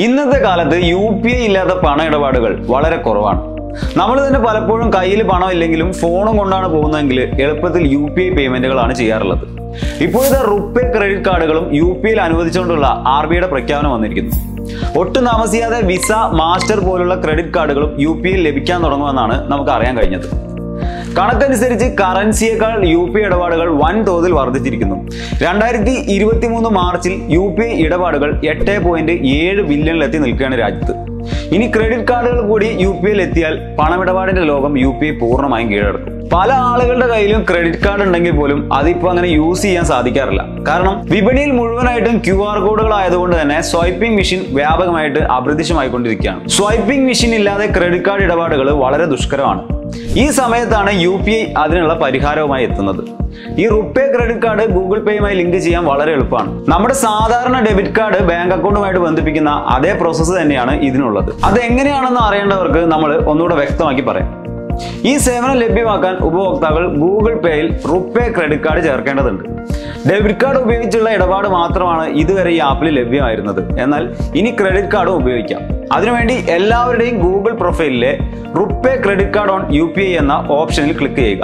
ഇന്നത്തെ കാലത്ത് U P I ഇല്ലാത്ത പണ ഇടപാടുകൾ വളരെ കുറവാണ് നമ്മൾ തന്നെ പലപ്പോഴും കയ്യിൽ പണം ഇല്ലെങ്കിലും ഫോണും കൊണ്ടാണ് പോകുന്നതെങ്കിൽ എളുപ്പത്തിൽ യു പി ഐ പേയ്മെന്റുകളാണ് ചെയ്യാറുള്ളത് ഇപ്പോഴത്തെ റുപ്പേ ക്രെഡിറ്റ് കാർഡുകളും യു പി ഐയിൽ അനുവദിച്ചുകൊണ്ടുള്ള ആർ ബി ഐയുടെ പ്രഖ്യാപനം വന്നിരിക്കുന്നു ഒട്ടും താമസിയാതെ വിസ മാസ്റ്റർ പോലുള്ള ക്രെഡിറ്റ് കാർഡുകളും യു പി ഐയിൽ ലഭിക്കാൻ തുടങ്ങുമെന്നാണ് നമുക്ക് അറിയാൻ കഴിഞ്ഞത് കണക്കനുസരിച്ച് കറൻസിയേക്കാൾ യു പി ഇടപാടുകൾ വൻ തോതിൽ വർദ്ധിച്ചിരിക്കുന്നു രണ്ടായിരത്തി ഇരുപത്തി മൂന്ന് മാർച്ചിൽ യു പി ഐ ഇടപാടുകൾ എട്ട് പോയിന്റ് ഏഴ് ബില്യണിലെത്തി നിൽക്കുകയാണ് രാജ്യത്ത് ഇനി ക്രെഡിറ്റ് കാർഡുകൾ കൂടി യു പി ഐയിൽ എത്തിയാൽ പണമിടപാടിന്റെ ലോകം യു പി ഐ പൂർണ്ണമായും കീഴടക്കും പല ആളുകളുടെ കയ്യിലും ക്രെഡിറ്റ് കാർഡ് ഉണ്ടെങ്കിൽ പോലും അതിപ്പോ അങ്ങനെ യൂസ് ചെയ്യാൻ സാധിക്കാറില്ല കാരണം വിപണിയിൽ മുഴുവനായിട്ടും ക്യു ആർ കോഡുകൾ ആയതുകൊണ്ട് തന്നെ സ്വൈപ്പിംഗ് മെഷീൻ വ്യാപകമായിട്ട് അപ്രത്യക്ഷമായിക്കൊണ്ടിരിക്കുകയാണ് സ്വൈപ്പിംഗ് മെഷീൻ ഇല്ലാതെ ക്രെഡിറ്റ് കാർഡ് ഇടപാടുകൾ വളരെ ദുഷ്കരമാണ് ഈ സമയത്താണ് യു പി ഐ അതിനുള്ള പരിഹാരവുമായി എത്തുന്നത് ഈ റുപ്പേ ക്രെഡിറ്റ് കാർഡ് ഗൂഗിൾ പേയുമായി ലിങ്ക് ചെയ്യാൻ വളരെ എളുപ്പമാണ് നമ്മുടെ സാധാരണ ഡെബിറ്റ് കാർഡ് ബാങ്ക് അക്കൗണ്ടുമായിട്ട് ബന്ധിപ്പിക്കുന്ന അതേ പ്രോസസ്സ് തന്നെയാണ് ഇതിനുള്ളത് അത് എങ്ങനെയാണെന്ന് അറിയേണ്ടവർക്ക് നമ്മൾ ഒന്നുകൂടെ വ്യക്തമാക്കി പറയാം ഈ സേവനം ലഭ്യമാക്കാൻ ഉപഭോക്താക്കൾ ഗൂഗിൾ പേയിൽ റുപ്പേ ക്രെഡിറ്റ് കാർഡ് ചേർക്കേണ്ടതുണ്ട് ഡെബിറ്റ് കാർഡ് ഉപയോഗിച്ചുള്ള ഇടപാട് മാത്രമാണ് ഇതുവരെ ഈ ആപ്പിൽ ലഭ്യമായിരുന്നത് എന്നാൽ ഇനി ക്രെഡിറ്റ് കാർഡും ഉപയോഗിക്കാം അതിനുവേണ്ടി എല്ലാവരുടെയും ഗൂഗിൾ പ്രൊഫൈലിലെ RuPay credit card on U P I എന്ന ഓപ്ഷനിൽ ക്ലിക്ക് ചെയ്യുക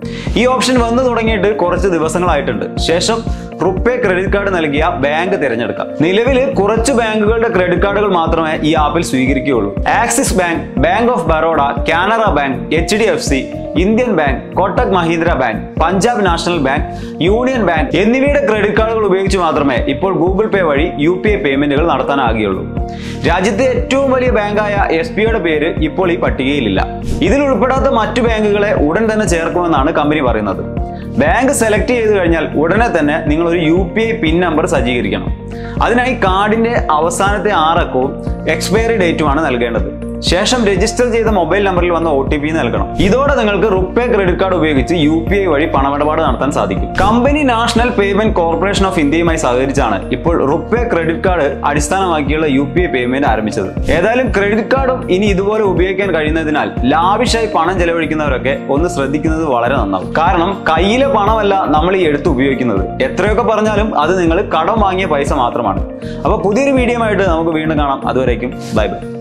ഈ ഓപ്ഷൻ വന്നു തുടങ്ങിയിട്ട് കുറച്ച് ദിവസങ്ങളായിട്ടുണ്ട് ശേഷം റുപ്പേ ക്രെഡിറ്റ് കാർഡ് നൽകിയ ബാങ്ക് തിരഞ്ഞെടുക്കാം നിലവിൽ കുറച്ച് ബാങ്കുകളുടെ ക്രെഡിറ്റ് കാർഡുകൾ മാത്രമേ ഈ ആപ്പിൽ സ്വീകരിക്കുകയുള്ളൂ Axis Bank Bank of Baroda Canara Bank H D F C Indian Bank Kotak Mahindra Bank Punjab National Bank Union Bank എന്നിവയുടെ ക്രെഡിറ്റ് കാർഡുകൾ ഉപയോഗിച്ച് മാത്രമേ ഇപ്പോൾ ഗൂഗിൾ പേ വഴി യു പി ഐ പേയ്മെന്റുകൾ നടത്താനാകുകയുള്ളൂ രാജ്യത്തെ ഏറ്റവും വലിയ ബാങ്കായ എസ് ബി ഐയുടെ പേര് ഇപ്പോൾ ഈ പട്ടികയിലില്ല ഇതിൽ ഉൾപ്പെടാത്ത മറ്റു ബാങ്കുകളെ ഉടൻ തന്നെ ചേർക്കുമെന്നാണ് കമ്പനി പറയുന്നത് ബാങ്ക് സെലക്ട് ചെയ്ത് കഴിഞ്ഞാൽ ഉടനെ തന്നെ നിങ്ങൾ ഒരു U P I PIN number സജ്ജീകരിക്കണം അതിനായി കാർഡിന്റെ അവസാനത്തെ ആറക്കവും എക്സ്പയറി ഡേറ്റുമാണ് നൽകേണ്ടത് ശേഷം രജിസ്റ്റർ ചെയ്ത മൊബൈൽ നമ്പറിൽ വന്ന ഒ ടി പി നൽകണം ഇതോടെ നിങ്ങൾക്ക് റുപ്പേ ക്രെഡിറ്റ് കാർഡ് ഉപയോഗിച്ച് യു പി ഐ വഴി പണമിടപാട് നടത്താൻ സാധിക്കും company National Payment Corporation of ഇന്ത്യയുമായി സഹകരിച്ചാണ് ഇപ്പോൾ റുപ്പേ ക്രെഡിറ്റ് കാർഡ് അടിസ്ഥാനമാക്കിയുള്ള യു പി ഐ പേയ്മെന്റ് ആരംഭിച്ചത് ഏതായാലും ക്രെഡിറ്റ് കാർഡും ഇനി ഇതുപോലെ ഉപയോഗിക്കാൻ കഴിയുന്നതിനാൽ ലാവിഷായി പണം ചെലവഴിക്കുന്നവരൊക്കെ ഒന്ന് ശ്രദ്ധിക്കുന്നത് വളരെ നന്നാവും കാരണം കയ്യിലെ പണമല്ല നമ്മൾ ഈ എടുത്ത് ഉപയോഗിക്കുന്നത് എത്രയൊക്കെ പറഞ്ഞാലും അത് നിങ്ങൾ കടം വാങ്ങിയ പൈസ മാത്രമാണ് അപ്പൊ പുതിയൊരു വീഡിയോ ആയിട്ട് നമുക്ക് വീണ്ടും കാണാം അതുവരേക്കും ബൈ ബൈ